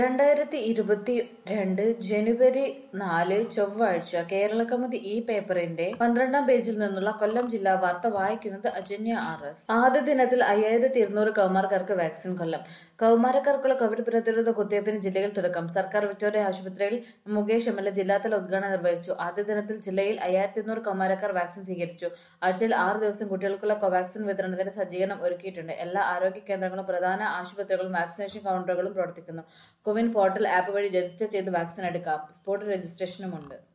രണ്ടായിരത്തി ഇരുപത്തി രണ്ട് ജനുവരി നാല് ചൊവ്വാഴ്ച കേരള കൗമുദി ഈ പേപ്പറിന്റെ പന്ത്രണ്ടാം പേജിൽ നിന്നുള്ള കൊല്ലം ജില്ലാ വാർത്ത വായിക്കുന്നത് അജന്യ ആർ എസ് ആദ്യ ദിനത്തിൽ അയ്യായിരത്തി ഇരുന്നൂറ് കൗമാരക്കാർക്ക് വാക്സിൻ കൊല്ലം കൗമാരക്കാർക്കുള്ള കോവിഡ് പ്രതിരോധ കുത്തിവയ്പ്പിന് ജില്ലയിൽ തുടക്കം സർക്കാർ വിക്ടോറിയ ആശുപത്രിയിൽ മുകേഷ് എം എൽ എ ജില്ലാതല ഉദ്ഘാടനം നിർവഹിച്ചു ആദ്യ ദിനത്തിൽ ജില്ലയിൽ അയ്യായിരത്തി ഇരുന്നൂറ് കൗമാരക്കാർ വാക്സിൻ സ്വീകരിച്ചു ആഴ്ചയിൽ ആറ് ദിവസം കുട്ടികൾക്കുള്ള കോവാക്സിൻ വിതരണത്തിന് സജ്ജീകരണം ഒരുക്കിയിട്ടുണ്ട് എല്ലാ ആരോഗ്യ കേന്ദ്രങ്ങളും പ്രധാന ആശുപത്രികളും വാക്സിനേഷൻ കൗണ്ടറുകളും പ്രവർത്തിക്കുന്നു കോവിൻ പോർട്ടൽ ആപ്പ് വഴി രജിസ്റ്റർ ചെയ്ത് വാക്സിൻ എടുക്കാം സ്പോട്ട് രജിസ്ട്രേഷനുമുണ്ട്